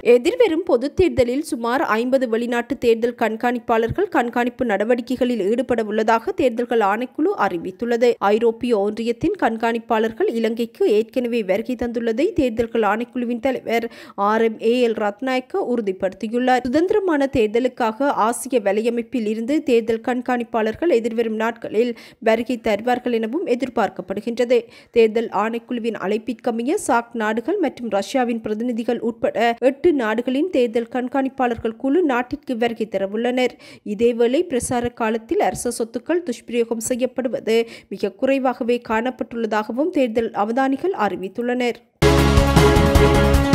எதிர்வரும் பொதுத் தேர்தலில் சுமார் ஐம்பது வெளிநாட்டு தேர்தல் கண்காணிப்பாளர்கள் கண்காணிப்பு நடவடிக்கைகளில் ஈடுபட உள்ளதாக தேர்தல்கள் ஆணைக்குழு அறிவித்துள்ளது ஐரோப்பிய ஒன்றியத்தின் கண்காணிப்பாளர்கள் இலங்கைக்கு ஏற்கனவே வருகை தந்துள்ளதை தேர்தல்கள் ஆணைக்குழுவின் தலைவர் R M A L Rathnayake உறுதிப்படுத்தியுள்ளார் சுதந்திரமான தேர்தலுக்காக ஆசிய வலையமைப்பில் இருந்து தேர்தல் கண்காணிப்பாளர்கள் எதிர்வரும் நாட்களில் வருகை தருவார்கள் எனவும் எதிர்பார்க்கப்படுகின்றது தேர்தல் ஆணைக்குழுவின் அழைப்பிற்கமைய சாக் நாடுகள் மற்றும் ரஷ்யாவின் பிரதிநிதிகள் உட்பட எட்டு நாடுகளின் தேர்தல் கண்காணிப்பாளர்கள் குழு நாட்டிற்கு வருகை தரவுள்ளனர் இதேவேளை பிரசார காலத்தில் அரச சொத்துக்கள் துஷ்பிரயோகம் செய்யப்படுவது மிக குறைவாகவே காணப்பட்டுள்ளதாகவும் தேர்தல் அவதானிகள் அறிவித்துள்ளனர்